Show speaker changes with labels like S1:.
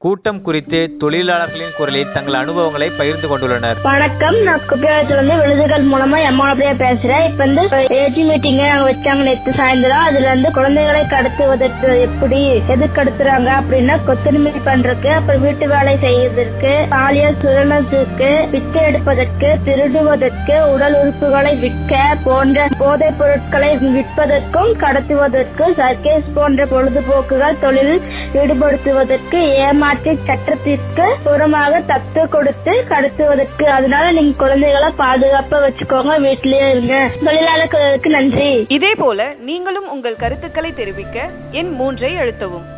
S1: கூட்டம் குறித்து தொழிலாளர்களின் குரலில் தங்கள் அனுபவங்களை பகிர்ந்து கொண்டுள்ளனர்
S2: வணக்கம் நான் குப்பியாளத்துல இருந்து விழுதுகள் மூலமா எம்மாவளியா பேசுறேன் இப்ப வந்து ஏஜி மீட்டிங் நாங்க வச்சாங்க நேற்று சாயந்தரம் அதுல இருந்து குழந்தைகளை கடத்துவதற்கு எப்படி எது கடத்துறாங்க அப்படின்னா கொத்தடிமை பண்றதுக்கு அப்புறம் வீட்டு வேலை செய்வதற்கு பாலியல் சுரணத்துக்கு வித்து எடுப்பதற்கு திருடுவதற்கு உடல் உறுப்புகளை விற்க போன்ற போதைப் பொருட்களை விற்பதற்கும் கடத்துவதற்கு சர்க்கேஸ் போன்ற பொழுதுபோக்குகள் தொழிலில் ஈடுபடுத்துவதற்கு ஏமாற்றி சட்டத்திற்கு புறமாக தத்து கொடுத்து கடத்துவதற்கு அதனால நீங்க குழந்தைகளை பாதுகாப்பா வச்சுக்கோங்க வீட்டிலேயே இருங்க தொழிலாளர்களுக்கு நன்றி
S3: இதே போல நீங்களும் உங்கள் கருத்துக்களை தெரிவிக்க எண் மூன்றை அழுத்தவும்